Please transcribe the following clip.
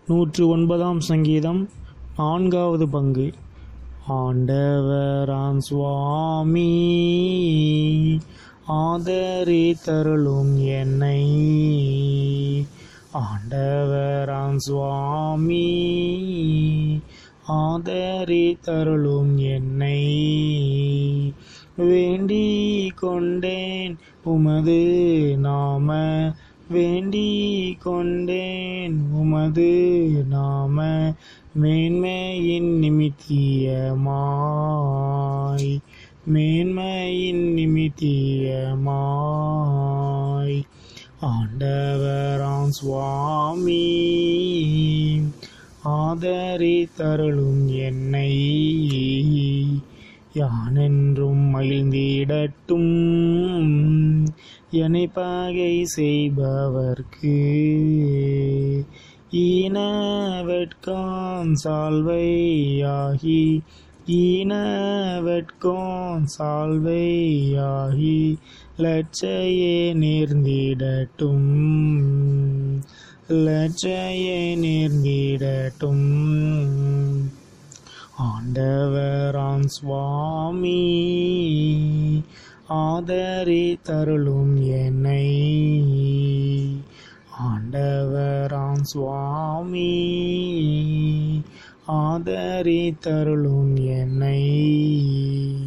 நூற்று ஒன்பதாம் சங்கீதம் நான்காவது பங்கு ஆண்டவரான் சுவாமி ஆதரித்தருளும் என்னை ஆண்டவரான் சுவாமி ஆதரித்தருளும் என்னை வேண்டிக் கொண்டேன் உமது நாம வேண்டிக் கொண்டேன் உமது நாம மேன்மையின் நிமித்தியமாய் மேன்மையின் நிமித்தியமாய் ஆண்டவராம் சுவாமி ஆதரித்தருளும் என்னை யானென்றும் மகிழ்ந்திடட்டும் என்னை பகை செய்பவர்க்கு ஈனவெட்கான் சால்வையாகி ஈனவெட்கான் சால்வையாகி லட்சையே நேர்ந்திடட்டும் லட்சையே நேர்ந்திடட்டும் ஆண்டவரான் சுவாமி ஆதரித்தருளும் என்னை ஆண்டவரான் சுவாமி ஆதரித்தருளும் என்னை